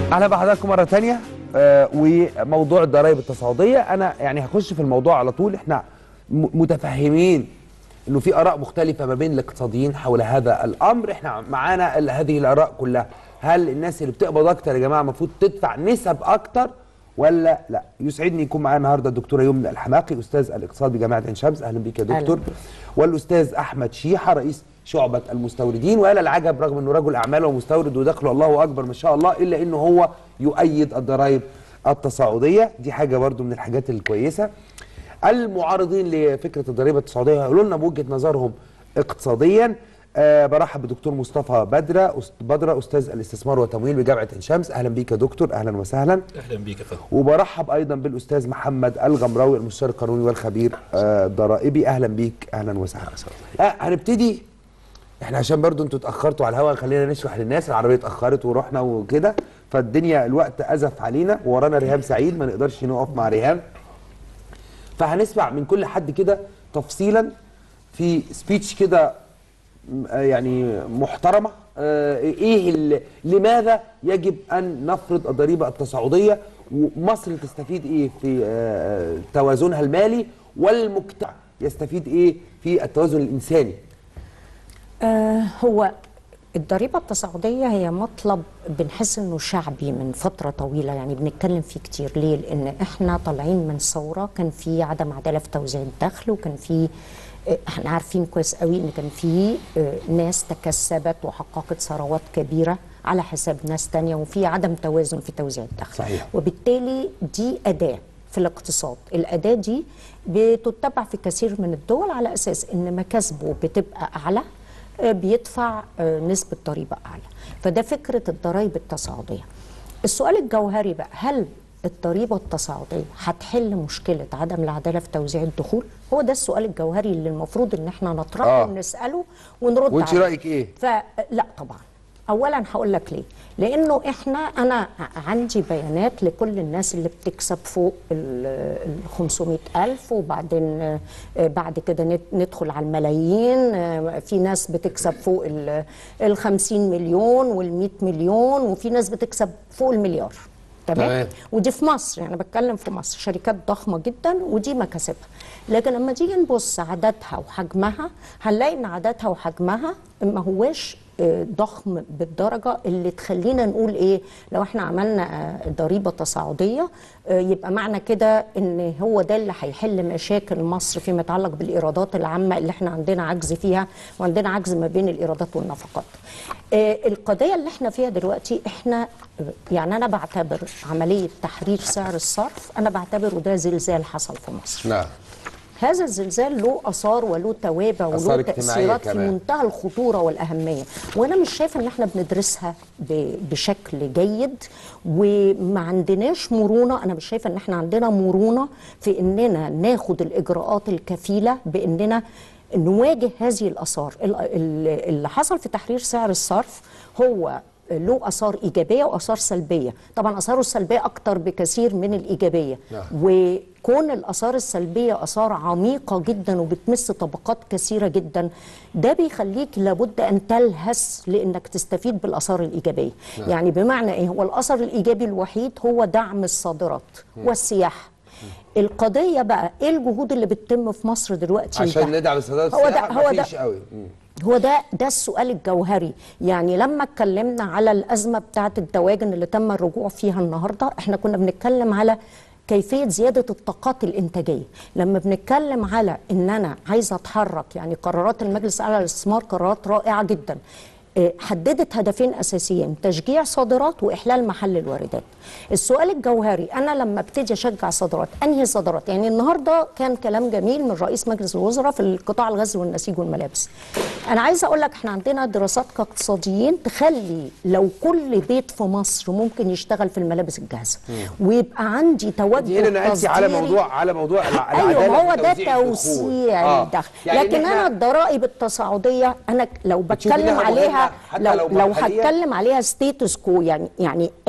اهلا بحضراتكم مره تانية آه وموضوع الضرائب التصاعديه انا يعني هخش في الموضوع على طول احنا م- متفهمين انه في اراء مختلفه ما بين الاقتصاديين حول هذا الامر احنا معانا ال- هذه الاراء كلها هل الناس اللي بتقبض اكتر يا جماعه المفروض تدفع نسب اكتر ولا لا يسعدني يكون معانا النهارده الدكتوره يمنى الحماقي استاذ الاقتصاد بجامعه عين شمس اهلا بيك يا أهلا دكتور بك. والاستاذ احمد شيحه رئيس شعبه المستوردين ولا العجب رغم انه رجل اعمال ومستورد ودخله الله اكبر ما شاء الله الا انه هو يؤيد الضرائب التصاعديه دي حاجه برضو من الحاجات الكويسه المعارضين لفكره الضريبه التصاعديه هيقولوا لنا بوجهه نظرهم اقتصاديا أه برحب بدكتور مصطفى بدره أست- بدره استاذ الاستثمار والتمويل بجامعه عين شمس اهلا بيك يا دكتور اهلا وسهلا اهلا بيك يا فندم وبرحب ايضا بالاستاذ محمد الغمراوي المستشار القانوني والخبير آه، الضرائبي اهلا بيك اهلا وسهلا آه هنبتدي احنا عشان برضو انتوا اتاخرتوا على الهواء خلينا نشرح للناس العربيه اتاخرت ورحنا وكده فالدنيا الوقت ازف علينا ورانا ريهام سعيد ما نقدرش نقف مع ريهام فهنسمع من كل حد كده تفصيلا في سبيتش كده م- آه يعني محترمه آه، ايه ال- لماذا يجب ان نفرض الضريبه التصاعديه ومصر تستفيد ايه في آه، توازنها المالي والمجتمع يستفيد ايه في التوازن الانساني آه هو الضريبة التصاعدية هي مطلب بنحس انه شعبي من فترة طويلة يعني بنتكلم فيه كتير ليه؟ لان احنا طالعين من ثورة كان في عدم عدالة في توزيع الدخل وكان في آه، احنا عارفين كويس قوي ان كان في آه، ناس تكسبت وحققت ثروات كبيرة على حساب ناس تانية وفي عدم توازن في توزيع الدخل صحيح. وبالتالي دي أداة في الاقتصاد الأداة دي بتتبع في كثير من الدول على أساس إن مكاسبه بتبقى أعلى آه، بيدفع آه، نسبة ضريبة أعلى فده فكرة الضرائب التصاعدية السؤال الجوهري بقى هل الضريبة التصاعدية هتحل مشكلة عدم العدالة في توزيع الدخول؟ هو ده السؤال الجوهري اللي المفروض ان احنا نطرحه آه. ونسأله ونرد وانت عليه. رأيك إيه؟ فلا طبعا اولا هقول لك ليه لانه احنا انا عندي بيانات لكل الناس اللي بتكسب فوق ال 500 الف وبعدين آه، بعد كده نت- ندخل على الملايين آه، في ناس بتكسب فوق ال 50 مليون وال 100 مليون وفي ناس بتكسب فوق المليار تمام. تمام ودي في مصر يعني بتكلم في مصر شركات ضخمه جدا ودي مكاسبها لكن لما تيجي نبص عددها وحجمها هنلاقي ان عددها وحجمها ما هواش آه، ضخم بالدرجه اللي تخلينا نقول ايه لو احنا عملنا آه، ضريبه تصاعديه آه، يبقى معنى كده ان هو ده اللي هيحل مشاكل مصر فيما يتعلق بالايرادات العامه اللي احنا عندنا عجز فيها وعندنا عجز ما بين الايرادات والنفقات. آه، القضيه اللي احنا فيها دلوقتي احنا يعني انا بعتبر عمليه تحرير سعر الصرف انا بعتبره ده زلزال حصل في مصر. نعم هذا الزلزال له اثار وله توابع آثار وله اجتماعية تاثيرات في كمان. منتهى الخطوره والاهميه وانا مش شايفه ان احنا بندرسها ب- بشكل جيد وما عندناش مرونه انا مش شايفه ان احنا عندنا مرونه في اننا ناخد الاجراءات الكفيله باننا نواجه هذه الاثار ال- ال- اللي حصل في تحرير سعر الصرف هو له اثار ايجابيه واثار سلبيه طبعا اثاره السلبيه اكتر بكثير من الايجابيه نعم. وكون الاثار السلبيه اثار عميقه جدا وبتمس طبقات كثيره جدا ده بيخليك لابد ان تلهث لانك تستفيد بالاثار الايجابيه نعم. يعني بمعنى ايه هو الاثر الايجابي الوحيد هو دعم الصادرات والسياحه القضيه بقى ايه الجهود اللي بتتم في مصر دلوقتي عشان لده؟ ندعم الصادرات هو ده السياحة هو ده مفيش قوي مم. هو ده ده السؤال الجوهري يعني لما اتكلمنا على الازمه بتاعه الدواجن اللي تم الرجوع فيها النهارده احنا كنا بنتكلم على كيفيه زياده الطاقات الانتاجيه لما بنتكلم على ان انا عايزه اتحرك يعني قرارات المجلس الاعلى للاستثمار قرارات رائعه جدا آه، حددت هدفين اساسيين تشجيع صادرات واحلال محل الواردات السؤال الجوهري انا لما ابتدي اشجع صادرات انهي صادرات يعني النهارده كان كلام جميل من رئيس مجلس الوزراء في القطاع الغزل والنسيج والملابس انا عايزه اقول لك احنا عندنا دراسات كاقتصاديين تخلي لو كل بيت في مصر ممكن يشتغل في الملابس الجاهزه ويبقى عندي انت توجه هنا نقلتي على تصديري. موضوع على موضوع الع- ايوه العداله ما هو في ده توزيع الدخول. توسيع آه. الدخل يعني لكن إن إحنا انا الضرائب التصاعديه انا لو بتشوفي بتكلم إنها عليها مهمة حتى لو لو لو مرحلية؟ هتكلم عليها ستيتس كو يعني يعني ال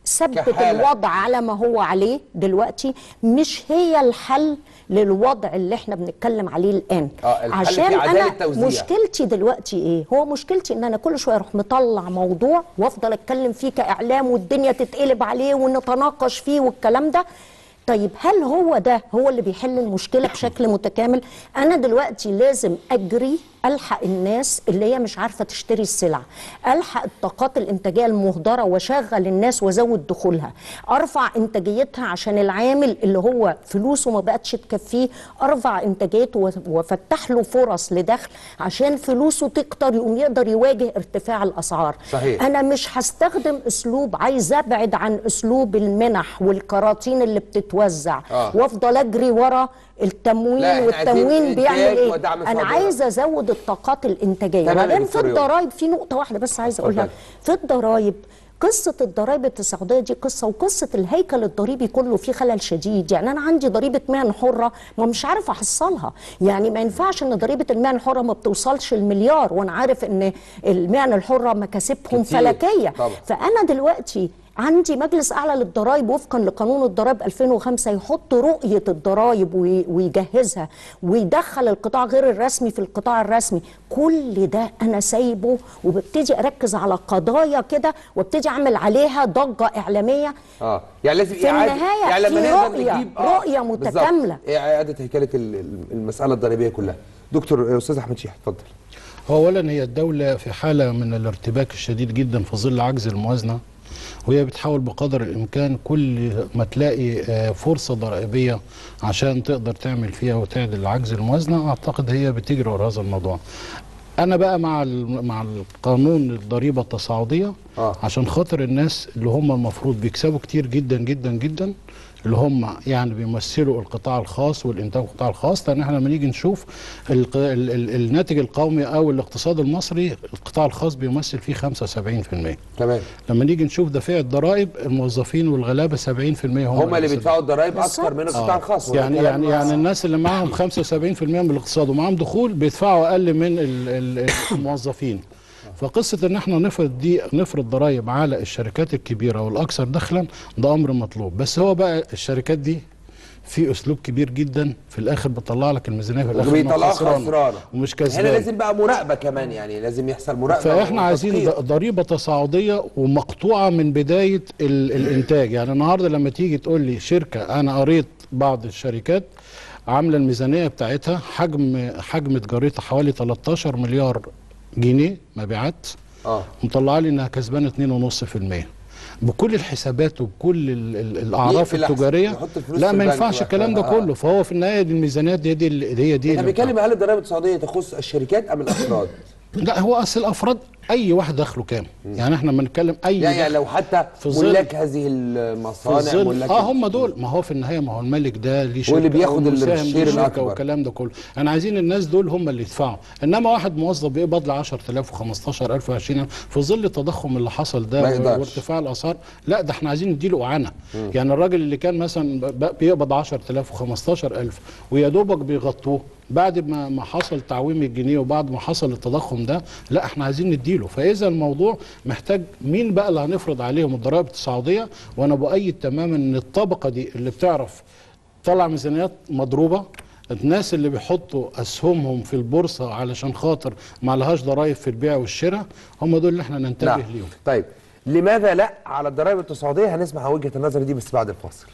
ثبت كحالة. الوضع على ما هو عليه دلوقتي مش هي الحل للوضع اللي احنا بنتكلم عليه الان آه، الحل عشان في عدالة انا توزيع. مشكلتي دلوقتي ايه هو مشكلتي ان انا كل شويه اروح مطلع موضوع وافضل اتكلم فيه كاعلام والدنيا تتقلب عليه ونتناقش فيه والكلام ده طيب هل هو ده هو اللي بيحل المشكله بشكل متكامل انا دلوقتي لازم اجري الحق الناس اللي هي مش عارفه تشتري السلع الحق الطاقات الانتاجيه المهدره واشغل الناس وازود دخولها ارفع انتاجيتها عشان العامل اللي هو فلوسه ما بقتش تكفيه ارفع انتاجيته و- وافتح له فرص لدخل عشان فلوسه تكتر يقوم يقدر يواجه ارتفاع الاسعار صحيح. انا مش هستخدم اسلوب عايز ابعد عن اسلوب المنح والكراطين اللي بتتوزع آه. وافضل اجري ورا التموين لا، إحنا عايزين والتموين بيعمل إنتاج ايه ودعم انا صادرات. عايز ازود الطاقات الانتاجيه تمام يا وبعدين في دكتور يوسف. الضرايب في نقطه واحده بس عايزه اقولها اتفضل. في الضرايب قصة الضرائب التصاعدية دي قصة وقصة الهيكل الضريبي كله فيه خلل شديد يعني أنا عندي ضريبة مهن حرة ما مش عارف أحصلها يعني ما ينفعش إن ضريبة المهن الحرة ما بتوصلش المليار وأنا عارف إن المهن الحرة مكاسبهم كتير. فلكية طبعا. فأنا دلوقتي عندي مجلس اعلى للضرائب وفقا لقانون الضرائب 2005 يحط رؤيه الضرائب وي- ويجهزها ويدخل القطاع غير الرسمي في القطاع الرسمي كل ده انا سايبه وببتدي اركز على قضايا كده وابتدي اعمل عليها ضجه اعلاميه اه يعني لازم في إعادة النهاية يعني لما في نقدر رؤية- نجيب رؤية بالظبط. متكاملة. اعاده هيكله ال- ال- المساله الضريبيه كلها دكتور استاذ احمد شيح اتفضل هو اولا هي الدوله في حاله من الارتباك الشديد جدا في ظل عجز الموازنه وهي بتحاول بقدر الامكان كل ما تلاقي آه، فرصه ضرائبيه عشان تقدر تعمل فيها وتعدل عجز الموازنه اعتقد هي بتجري ورا هذا الموضوع. انا بقى مع ال- مع القانون الضريبه التصاعديه آه. عشان خاطر الناس اللي هم المفروض بيكسبوا كتير جدا جدا جدا اللي هم يعني بيمثلوا القطاع الخاص والانتاج القطاع الخاص لان احنا لما نيجي نشوف الق- ال ال الناتج القومي او الاقتصاد المصري القطاع الخاص بيمثل فيه 75% تمام لما نيجي نشوف دفع الضرائب الموظفين والغلابه 70% هم, هم اللي بيدفعوا الضرائب بالظبط. اكتر من القطاع الخاص وده يعني كلام يعني يعني الناس اللي معاهم 75% من الاقتصاد ومعاهم دخول بيدفعوا اقل من ال- ال- الموظفين فقصه ان احنا نفرض دي نفرض ضرائب على الشركات الكبيره والاكثر دخلا ده امر مطلوب بس هو بقى الشركات دي في اسلوب كبير جدا في الاخر بتطلع لك الميزانيه في الاخر إنها وبيطلعوا خسرانة خسرانه ومش هنا كسبان لازم بقى مراقبه كمان يعني لازم يحصل مراقبه فاحنا عايزين وتدقيق. ض- ضريبه تصاعديه ومقطوعه من بدايه ال الانتاج يعني النهارده لما تيجي تقول لي شركه انا قريت بعض الشركات عامله الميزانيه بتاعتها حجم حجم تجارتها حوالي 13 مليار جنيه مبيعات اه مطلعه لي انها كسبانه 2.5% بكل الحسابات وبكل ال- ال- الاعراف يقفل أحسن، التجاريه يحط الفلوس لا في ما البنك ينفعش وقتها. الكلام ده آه. كله فهو في النهايه دي الميزانيات دي دي اللي- هي دي احنا اللي بنتكلم هل الضرائب الاقتصاديه تخص الشركات ام الافراد؟ لا هو اصل الافراد اي واحد دخله كام يعني احنا لما نتكلم اي يعني, يعني دخل لو حتى في ظل- ملاك هذه في المصانع الظل ملاك اه هم دول ما هو في النهايه ما هو الملك ده ليه شركه اللي بياخد أو مساهم الشير ليه شركة الأكبر. والكلام ده كله انا عايزين الناس دول هم اللي يدفعوا انما واحد موظف بيقبض ل 10000 و15000 و20000 في ظل التضخم اللي حصل ده ما يقدرش. وارتفاع الاسعار لا ده احنا عايزين نديله اعانه يعني الراجل اللي كان مثلا ب- بيقبض 10000 و15000 ويا دوبك بيغطوه بعد ما ما حصل تعويم الجنيه وبعد ما حصل التضخم ده لا احنا عايزين نديله فاذا الموضوع محتاج مين بقى اللي هنفرض عليهم الضرائب التصاعديه وانا بؤيد تماما ان الطبقه دي اللي بتعرف طلع ميزانيات مضروبه الناس اللي بيحطوا اسهمهم في البورصه علشان خاطر ما لهاش ضرائب في البيع والشراء هم دول اللي احنا ننتبه نعم ليهم طيب لماذا لا على الضرائب التصاعديه هنسمع وجهه النظر دي بس بعد الفاصل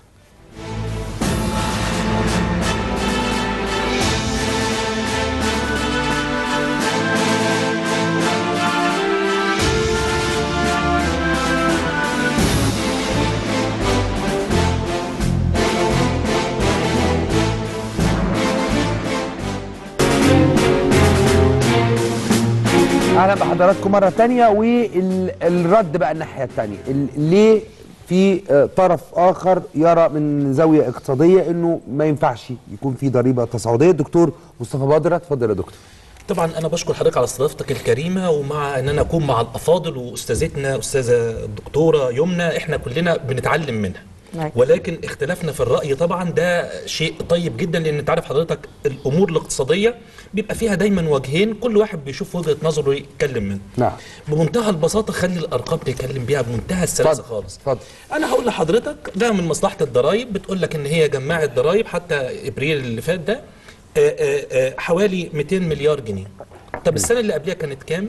اهلا بحضراتكم مره تانية والرد بقى الناحيه التانية ال- ليه في آه، طرف اخر يرى من زاويه اقتصاديه انه ما ينفعش يكون في ضريبه تصاعديه الدكتور مصطفى بدر اتفضل يا دكتور طبعا انا بشكر حضرتك على استضافتك الكريمه ومع ان انا اكون مع الافاضل واستاذتنا استاذه الدكتوره يمنى احنا كلنا بنتعلم منها نعم. ولكن اختلافنا في الراي طبعا ده شيء طيب جدا لان انت عارف حضرتك الامور الاقتصاديه بيبقى فيها دايما وجهين كل واحد بيشوف وجهه نظره يتكلم منه نعم. بمنتهى البساطه خلي الارقام تتكلم بيها بمنتهى السلاسه اتفضل، خالص اتفضل. انا هقول لحضرتك ده من مصلحه الضرايب بتقول لك ان هي جمعت ضرايب حتى ابريل اللي فات ده آه، آه، آه، حوالي 200 مليار جنيه طب السنه اللي قبلها كانت كام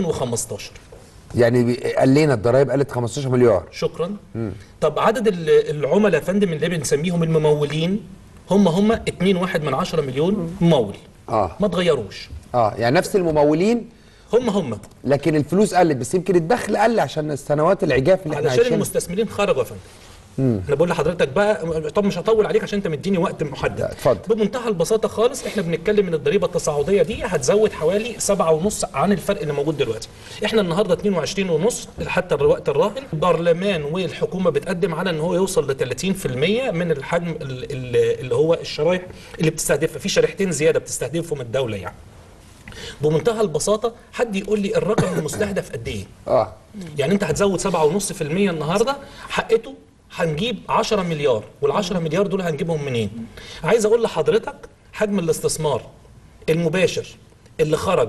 215 يعني بي- قال لنا الضرايب قالت 15 مليار شكرا طب عدد ال- العملاء يا فندم اللي بنسميهم الممولين هم هم 2 واحد من 10 مليون ممول آه. ما اتغيروش اه يعني نفس الممولين هم هم لكن الفلوس قلت بس يمكن الدخل قل عشان السنوات العجاف اللي احنا علشان عايشينها المستثمرين خرجوا يا فندم انا بقول لحضرتك بقى طب مش هطول عليك عشان انت مديني وقت محدد لا، اتفضل. بمنتهى البساطه خالص احنا بنتكلم ان الضريبه التصاعديه دي هتزود حوالي 7.5 عن الفرق اللي موجود دلوقتي احنا النهارده 22 ونص حتى الوقت الراهن البرلمان والحكومه بتقدم على ان هو يوصل ل 30% من الحجم ال- ال- اللي هو الشرايح اللي بتستهدفها في شريحتين زياده بتستهدفهم الدوله يعني بمنتهى البساطه حد يقول لي الرقم المستهدف قد ايه اه يعني انت هتزود 7.5% النهارده حقته هنجيب 10 مليار وال10 مليار دول هنجيبهم منين؟ عايز اقول لحضرتك حجم الاستثمار المباشر اللي خرج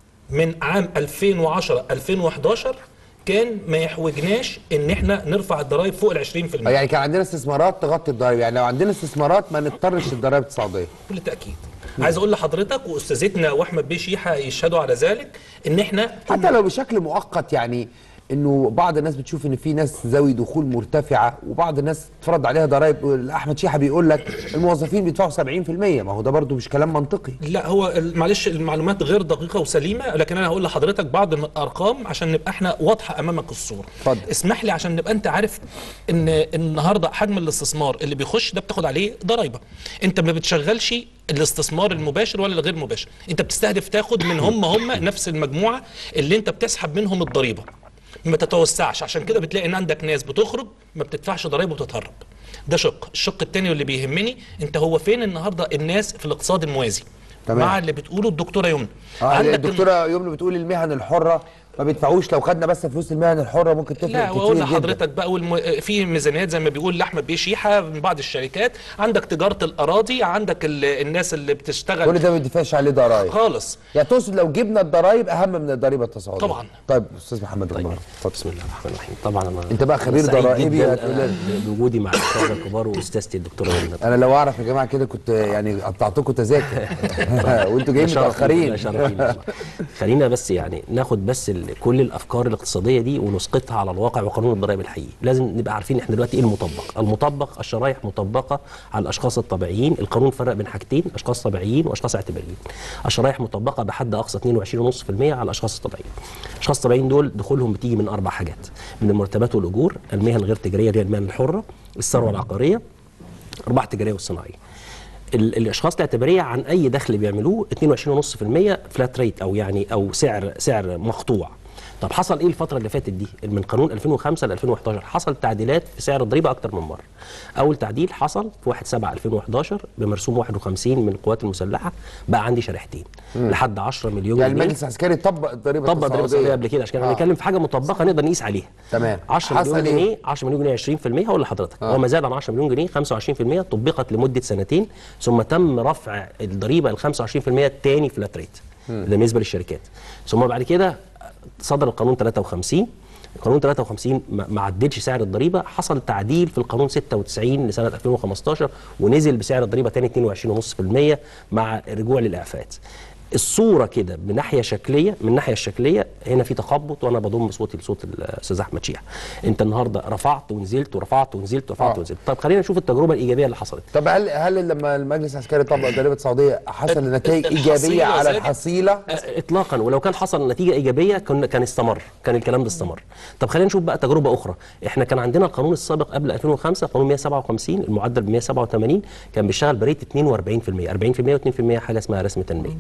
من عام 2010 2011 كان ما يحوجناش ان احنا نرفع الضرائب فوق ال 20% آه، يعني كان عندنا استثمارات تغطي الضرايب يعني لو عندنا استثمارات ما نضطرش الضرايب التصاعديه بكل تاكيد عايز اقول لحضرتك واستاذتنا واحمد بيه شيحه يشهدوا على ذلك ان احنا حتى لو بشكل مؤقت يعني انه بعض الناس بتشوف ان في ناس ذوي دخول مرتفعه وبعض الناس اتفرض عليها ضرائب احمد شيحه بيقول لك الموظفين بيدفعوا 70% ما هو ده برضو مش كلام منطقي لا هو ال- معلش المعلومات غير دقيقه وسليمه لكن انا هقول لحضرتك بعض الارقام عشان نبقى احنا واضحه امامك الصوره اتفضل. اسمح لي عشان نبقى انت عارف ان النهارده حجم الاستثمار اللي بيخش ده بتاخد عليه ضرايبه انت ما بتشغلش الاستثمار المباشر ولا الغير مباشر انت بتستهدف تاخد من هم هم نفس المجموعه اللي انت بتسحب منهم الضريبه ما تتوسعش عشان كده بتلاقي ان عندك ناس بتخرج ما بتدفعش ضرائب وبتتهرب ده شق الشق الثاني واللي بيهمني انت هو فين النهارده الناس في الاقتصاد الموازي تمام. مع اللي بتقوله الدكتوره يمنى اه عندك الدكتوره يمنى بتقول المهن الحره ما بيدفعوش لو خدنا بس فلوس المهن الحره ممكن تفرق لا كتير واقول جدا لحضرتك بقى والم... في ميزانيات زي ما بيقول احمد بيه شيحه من بعض الشركات عندك تجاره الاراضي عندك ال... الناس اللي كل بتشتغل ده ما بيدفعش عليه ضرايب خالص يعني تقصد لو جبنا الضرايب اهم من الضريبه التصاعديه طبعاً. طيب استاذ محمد طيب. بسم الله الرحمن الرحيم طبعا انا أنت بقى خبير سعيد ضرائبي جداً هتقول أنا بوجودي مع الساده الكبار واستاذتي الدكتوره منى انا لو اعرف يا جماعه كده كنت يعني قطعتكم تذاكر وانتوا جايين شرف لينا، متاخرين شرف لينا والله. خلينا بس يعني ناخد بس ال- كل الافكار الاقتصاديه دي ونسقطها على الواقع وقانون الضرائب الحقيقي لازم نبقى عارفين احنا دلوقتي ايه المطبق المطبق الشرايح مطبقه على الاشخاص الطبيعيين القانون فرق بين حاجتين اشخاص طبيعيين واشخاص اعتباريين الشرايح مطبقه بحد اقصى 22.5% على الاشخاص الطبيعيين الاشخاص الطبيعيين دول دخولهم بتيجي من اربع حاجات من المرتبات والاجور المهن الغير تجاريه اللي هي المهن الحره الثروه العقاريه ارباح التجاريه والصناعيه ال- الاشخاص الاعتباريه عن اي دخل بيعملوه 22.5% فلات ريت او يعني او سعر سعر مقطوع طب حصل ايه الفتره اللي فاتت دي من قانون 2005 ل 2011 حصل تعديلات في سعر الضريبه اكتر من مره اول تعديل حصل في 1 7 2011 بمرسوم 51 من القوات المسلحه بقى عندي شريحتين لحد 10 مليون يعني جنيه المجلس العسكري طبق الضريبه طبق ضريبه الصادريه قبل كده عشان كده آه. هنتكلم في حاجه مطبقه نقدر نقيس عليها تمام. 10 حصل مليون إيه؟ جنيه 10 مليون جنيه 20% هقول لحضرتك هو ما زاد عن 10 مليون جنيه 25% طبقت لمده سنتين ثم تم رفع الضريبه ال 25% الثاني فلات ريت ده بالنسبه للشركات ثم بعد كده صدر القانون 53 القانون 53 ما ما عدلش سعر الضريبه حصل تعديل في القانون 96 لسنه 2015 ونزل بسعر الضريبه تاني 22.5% مع الرجوع للاعفاءات الصوره كده من ناحيه شكليه من الناحيه الشكليه هنا في تخبط وانا بضم صوتي لصوت الاستاذ احمد شيحه انت النهارده رفعت ونزلت ورفعت ونزلت ورفعت آه. ونزلت طب خلينا نشوف التجربه الايجابيه اللي حصلت طب هل هل لما المجلس العسكري طبق الضريبه التصاعديه حصل نتائج الحصيلة ايجابيه على زادت؟ الحصيله اطلاقا ولو كان حصل نتيجه ايجابيه كان كان استمر كان الكلام ده استمر طب خلينا نشوف بقى تجربه اخرى احنا كان عندنا القانون السابق قبل 2005 قانون 157 المعدل ب 187 كان بيشتغل بريت 42% 40% و2% حاجه اسمها رسم تنميه لما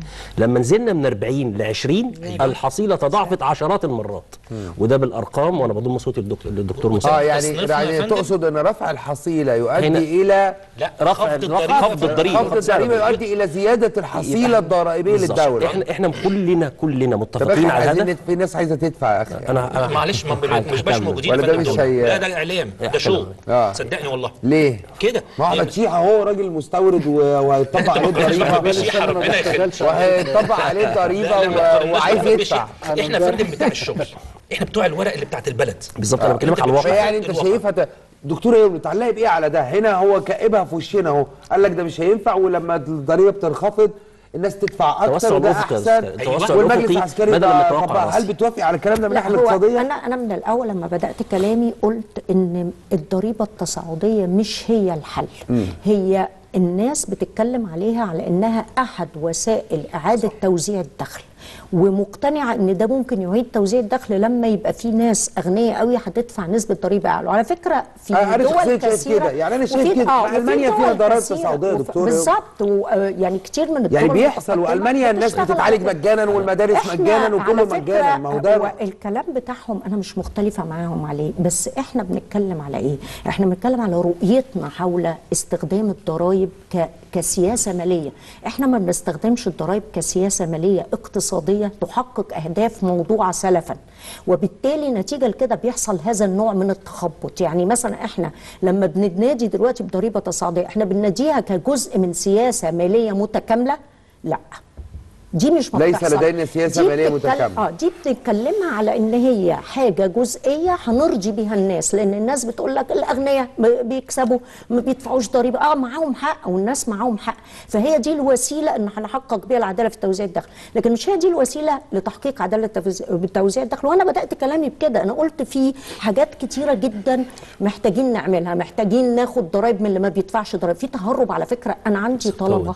لما نزلنا من 40 ل 20 الحصيله تضاعفت عشرات المرات وده بالارقام وانا بضم صوتي للدكتور للدكتور اه مساعد يعني تصنيفنا يا يعني فندم؟ تقصد ان رفع الحصيله يؤدي هنا- الى لا رفع خفض الرقم- الضريبه خفض الضريبه. خفض الضريبه يؤدي الى زياده الحصيله الضرائبيه بالظبط. للدوله احنا احنا كلنا كلنا طب متفقين احنا على عايزين الهدف نت- في ناس عايزه تدفع يا اخي انا انا معلش ما هكمل. مش باش موجودين ولا في ده الدولة. مش هي- لا ده اعلام ده شو آه. صدقني والله ليه؟ كده ما هو احمد شيحه هو راجل مستورد و- وهيطبق عليه الضريبه مش شيحة، ربنا يخليك. وهيطبق عليه الضريبه لا، لا، ما و- تقارناش وعايز بالله يدفع بشيء. احنا فندم بتاع الشغل احنا بتوع الورق اللي بتاعت البلد بالظبط انا بكلمك على أنت الواقع فيعني انت الواقع. شايفها ت- دكتور ايه بتعلقي بايه على ده هنا هو كئبها في وشنا اهو قال لك ده مش هينفع ولما الضريبه بتنخفض الناس تدفع توسع اكتر وده الأفق يا احسن أستاذ. التوسع والمجلس الأفقي العسكري بدل ما ده- يتوقع طب رأسي. هل بتوافقي على الكلام ده من لا الناحيه هو الاقتصاديه؟ انا انا من الاول لما بدات كلامي قلت ان الضريبه التصاعديه مش هي الحل هي الناس بتتكلم عليها على انها احد وسائل اعاده توزيع الدخل ومقتنعه ان ده ممكن يعيد توزيع الدخل لما يبقى في ناس اغنياء قوي هتدفع نسبه ضريبه اعلى وعلى فكره في أنا دول شخصيا شايف كثيره كده. يعني أنا شايف وفي- كده. آه، وفي ألمانيا دول فيها ضرائب كثيرة تصاعدية يا وف- دكتور. بالظبط و- آه، يعني كتير من الدول يعني بيحصل المتقدمة والمانيا الناس بتشتغل بتتعالج على كده. مجانا والمدارس إحنا مجانا وكله على فكرة مجانا ما هو ده هو الكلام بتاعهم انا مش مختلفه معاهم عليه بس احنا بنتكلم على ايه احنا بنتكلم على رؤيتنا حول استخدام الضرائب ك كسياسه ماليه احنا ما بنستخدمش الضرائب كسياسه ماليه اقتصاديه تحقق اهداف موضوعه سلفا وبالتالي نتيجه لكده بيحصل هذا النوع من التخبط يعني مثلا احنا لما بننادي دلوقتي بضريبه تصاعديه احنا بنناديها كجزء من سياسه ماليه متكامله لا دي مش ما ليس بتحصل. لدينا سياسة دي مالية بتتكلم- متكاملة. اه دي بتتكلمها على ان هي حاجه جزئيه هنرضي بيها الناس لان الناس بتقول لك الاغنياء ب- بيكسبوا ما بيدفعوش ضريبه اه معاهم حق والناس معاهم حق فهي دي الوسيله ان هنحقق بيها العداله في توزيع الدخل لكن مش هي دي الوسيله لتحقيق عداله تفز- توزيع الدخل وانا بدات كلامي بكده انا قلت في حاجات كتيره جدا محتاجين نعملها محتاجين ناخد ضرائب من اللي ما بيدفعش ضرائب في تهرب على فكره انا عندي طلبه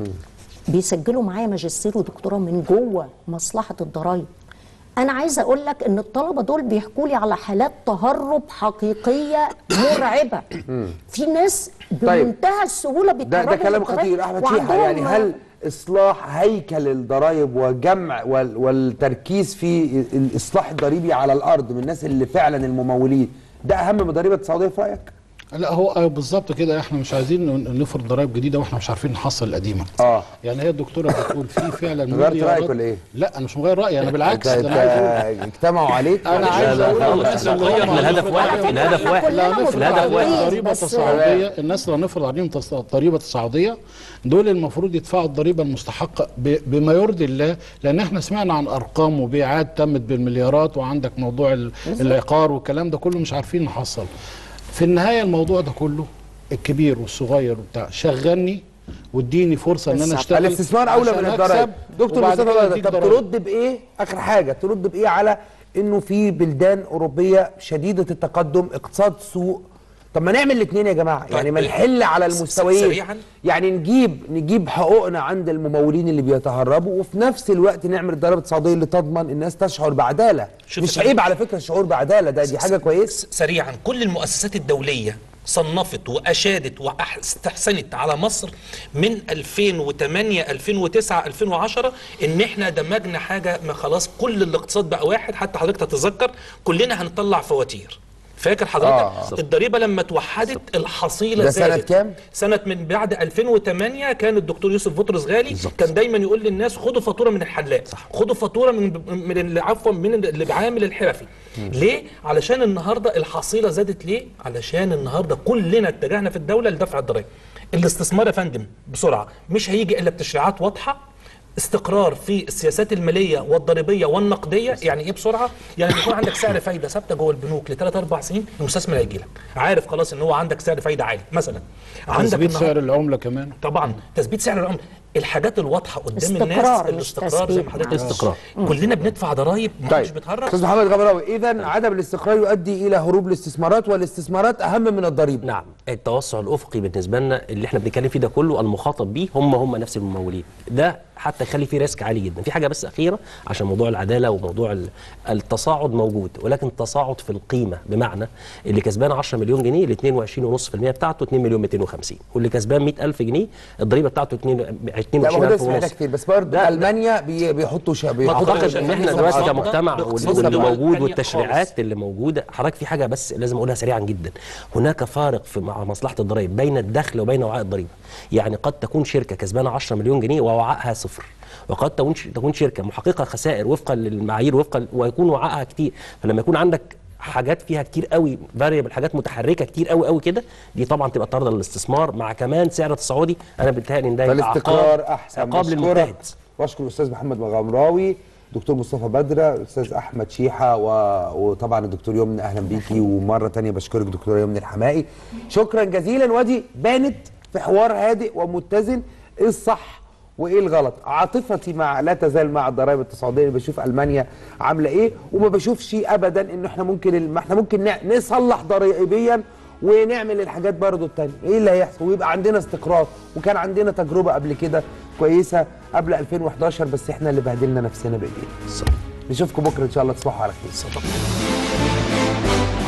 بيسجلوا معايا ماجستير ودكتوراه من جوه مصلحه الضرايب انا عايزه اقول لك ان الطلبه دول بيحكوا لي على حالات تهرب حقيقيه مرعبه في ناس طيب. بمنتهى السهوله ده بيتهربوا ده كلام من الضرايب خطير احمد شيحه وعندهم- يعني هل اصلاح هيكل الضرائب وجمع وال- والتركيز في الاصلاح الضريبي على الارض من الناس اللي فعلا الممولين ده اهم من ضريبه التصاعديه في رايك؟ لا هو آه بالظبط كده احنا مش عايزين ن- نفرض ضرائب جديده واحنا مش عارفين نحصل القديمه اه يعني هي الدكتوره بتقول في فعلا غيرت مليارات- رأيك ولا إيه؟ لا انا مش مغير رايي انا بالعكس انت ده انا عايز أقول- انت اجتمعوا عليك انا عايز لا، اقول خالص. للناس اللي غير هم الهدف هنفرض واحد، عليهم- الهدف إحنا واحد. كلنا لا نفرض الهدف عليهم واحد. ضريبه بس- تصاعديه الناس اللي هنفرض عليهم تص- ضريبه تصاعديه دول المفروض يدفعوا الضريبه المستحقه ب- بما يرضي الله لان احنا سمعنا عن ارقام وبيعات تمت بالمليارات وعندك موضوع ال- العقار والكلام ده كله مش عارفين نحصل في النهايه الموضوع ده كله الكبير والصغير وبتاع شغلني واديني فرصه ان انا بالظبط. اشتغل الاستثمار اولى عشان من أكسب الضرائب دكتور وبعد مصطفى كده بدر، أديك طب ضرائب. ترد بايه اخر حاجه ترد بايه على انه في بلدان اوروبيه شديده التقدم اقتصاد سوق طب ما نعمل الاثنين يا جماعه يعني ما نحل على س- المستويين سريعاً. يعني نجيب نجيب حقوقنا عند الممولين اللي بيتهربوا وفي نفس الوقت نعمل الضرائب الاقتصاديه اللي تضمن الناس تشعر بعداله شوف مش يا فندم. عيب على فكره الشعور بعداله ده دي حاجه كويسه س- سريعا كل المؤسسات الدولية صنفت وأشادت واستحسنت على مصر من 2008 2009 2010 ان احنا دمجنا حاجة ما خلاص كل الاقتصاد بقى واحد حتى حضرتك تتذكر كلنا هنطلع فواتير فاكر حضرتك آه. الضريبه لما توحدت الحصيله ده سنة زادت. كام؟ سنه من بعد 2008 كان الدكتور يوسف بطرس غالي كان دايما يقول للناس خدوا فاتوره من الحلاق خدوا فاتوره من من اللي عفوا من اللي بعامل الحرفي ليه علشان النهارده الحصيله زادت ليه علشان النهارده كلنا اتجهنا في الدوله لدفع الضرائب الاستثمار يا فندم بسرعه مش هيجي الا بتشريعات واضحه استقرار في السياسات الماليه والضريبيه والنقديه يعني ايه بسرعه يعني يكون عندك سعر فايده ثابته جوه البنوك لثلاث اربع سنين المستثمر هيجي لك عارف خلاص ان هو عندك سعر فايده عالي مثلا عندك تثبيت النهاردة- سعر العمله كمان طبعا تثبيت سعر العمله الحاجات الواضحه قدام استقرار الناس مش الاستقرار زي ما تثبيت. حضرتك استقرار. كلنا بندفع ضرائب ما حدش طيب بيتهرب استاذ محمد غمراوي اذا عدم الاستقرار يؤدي الى هروب الاستثمارات والاستثمارات اهم من الضريبه نعم التوسع الافقي بالنسبه لنا اللي احنا بنتكلم فيه ده كله المخاطب بيه هم هم نفس الممولين ده حتى يخلي فيه ريسك عالي جدا في حاجه بس اخيره عشان موضوع العداله وموضوع ال- التصاعد موجود ولكن التصاعد في القيمه بمعنى اللي كسبان 10 مليون جنيه ال 22.5% بتاعته 2 مليون 250 واللي كسبان 100000 جنيه الضريبه بتاعته 2 لا ما هو ده 22000 سمعنا ونص كتير بس برضه لا، المانيا بي- بيحطوا شا... بيحطوا اعتقد شايف ان احنا نسب دلوقتي الأرقام كمجتمع باقتصاد واللي الدول موجود التانية والتشريعات خالص. اللي موجوده حضرتك في حاجه بس لازم اقولها سريعا جدا هناك فارق في مع مصلحه الضرائب بين الدخل وبين وعاء الضريبه يعني قد تكون شركه كسبانه 10 مليون جنيه ووعائها صفر وقد تكون تكون شركه محققه خسائر وفقا للمعايير وفقا ويكون وعائها كتير فلما يكون عندك حاجات فيها كتير قوي فاريبل حاجات متحركه كتير قوي قوي كده دي طبعا تبقى طارده للاستثمار مع كمان سعر تصاعدي انا بيتهيألي ان ده يبقى فالاستقرار عقاب- احسن عقاب بشكرك. للمجتهد واشكر الاستاذ محمد مغامراوي دكتور مصطفى بدره الاستاذ احمد شيحه و... وطبعا الدكتور يمن اهلا بيكي ومره تانية بشكرك دكتور يمن الحمائي شكرا جزيلا ودي بانت في حوار هادئ ومتزن ايه الصح وايه الغلط عاطفتي مع لا تزال مع الضرائب التصاعديه اللي بشوف المانيا عامله ايه وما بشوفش ابدا ان احنا ممكن ما احنا ممكن نع- نصلح ضريبيا ونعمل الحاجات برضو التانية ايه اللي هيحصل ويبقى عندنا استقرار وكان عندنا تجربة قبل كده كويسة قبل 2011 بس احنا اللي بهدلنا نفسنا بايدينا نشوفكم بكرة ان شاء الله تصبحوا على خير